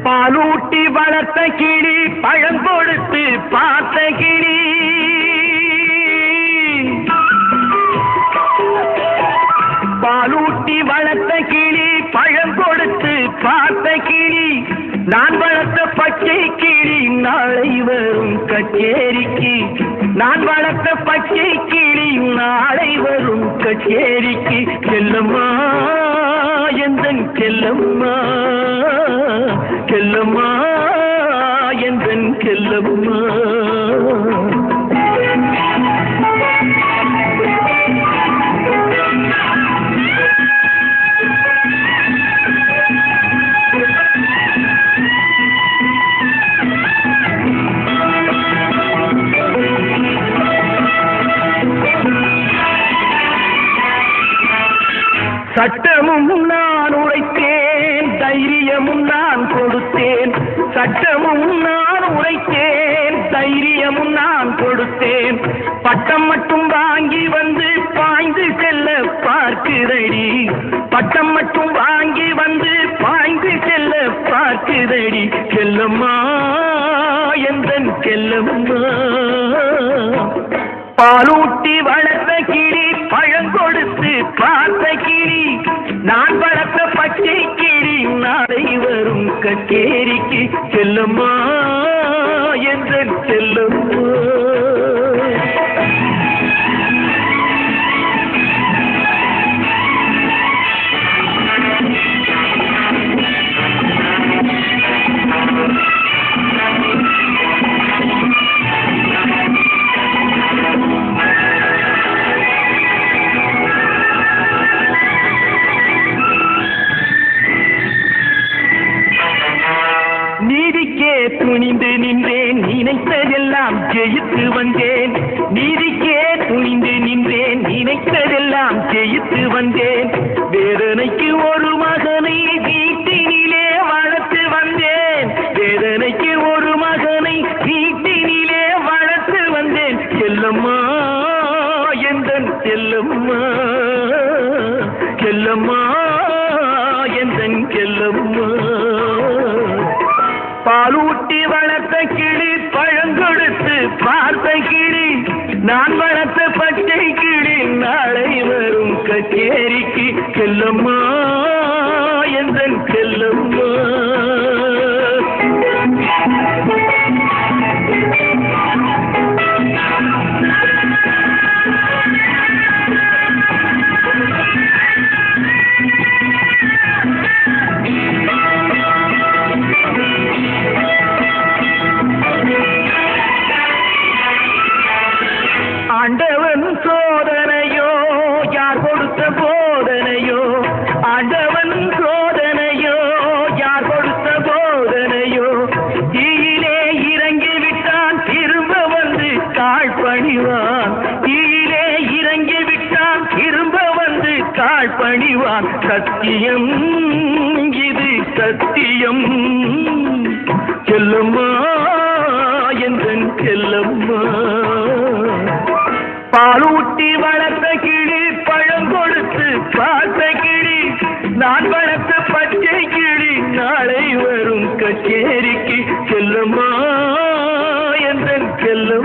பாலூட்டி வளர்த்த கிளி பழம் கொடுத்து பார்த்த கிளி பாலூட்டி வளர்த்த கிளி பழம் கொடுத்து பார்த்த கிளி நான் வளர்த்த பச்சை கிளி நாளை வரும் கச்சேரிக்கு நான் வளர்த்த பச்சை கிளி நாளை வரும் கச்சேரிக்கு செல்லம்மா எந்தன் செல்லம்மா செல்லம்மா எந்தன் செல்லம்மா சட்டமும் நான் உரைத்தேன் தைரியமும் நான் கொடுத்தேன் சட்டமும் நான் உரைத்தேன் தைரியமும் நான் கொடுத்தேன் பட்டம் மட்டும் வாங்கி வந்து பாய்ந்து செல்ல பார்க்குதடி பட்டம் மட்டும் வாங்கி வந்து பாய்ந்து செல்ல பார்க்குதடி செல்லம்மா எந்தன் செல்லம்மா பாலூட்டி வளர்த்த கிளி பழம் கொடுத்து பார்த்த கிளி நான் வளர்த்த பச்சை கிளி நாளை வரும் கச்சேரிக்கு செல்லம்மா என்ற செல்லம்மா நீதிக்கே துணிந்து நின்றேன் நினைத்ததெல்லாம் ஜெயித்து வந்தேன் நீதிக்கே துணிந்து நின்றேன் நினைத்ததெல்லாம் ஜெயித்து வந்தேன் வேதனைக்கு ஒரு மகனை வீட்டினிலே வளர்த்து வந்தேன் வேதனைக்கு ஒரு மகனை வீட்டினிலே வளர்த்து வந்தேன் செல்லம்மா எந்தன் செல்லம்மா செல்லம்மா எந்தன் செல்லம்மா பாலூட்டி வளர்த்த கிளி பழங்கொடுத்து பார்த்த கிளி நான் வளர்த்த பச்சை கிளி நாளை வரும் கச்சேரிக்கு செல்லம்மா எந்தன் செல்லம்மா ஆண்டவன் சோதனையோ யார் கொடுத்த போதனையோ ஆண்டவன் சோதனையோ யார் கொடுத்த போதனையோ தீயிலே இறங்கி விட்டான் திரும்ப வந்து தாழ் பணிவான் தீயிலே இறங்கி விட்டான் திரும்ப வந்து தாழ் பணிவான் சத்தியம் இது சத்தியம் செல்லம்மா எந்தன் செல்லம்மா பாலூட்டி வளர்த்த கிளி பழம் கொடுத்து பார்த்த கிளி நான் வளர்த்த பச்சை கிளி நாளை வரும் கச்சேரிக்கு செல்லம்மா எந்தன் செல்லம்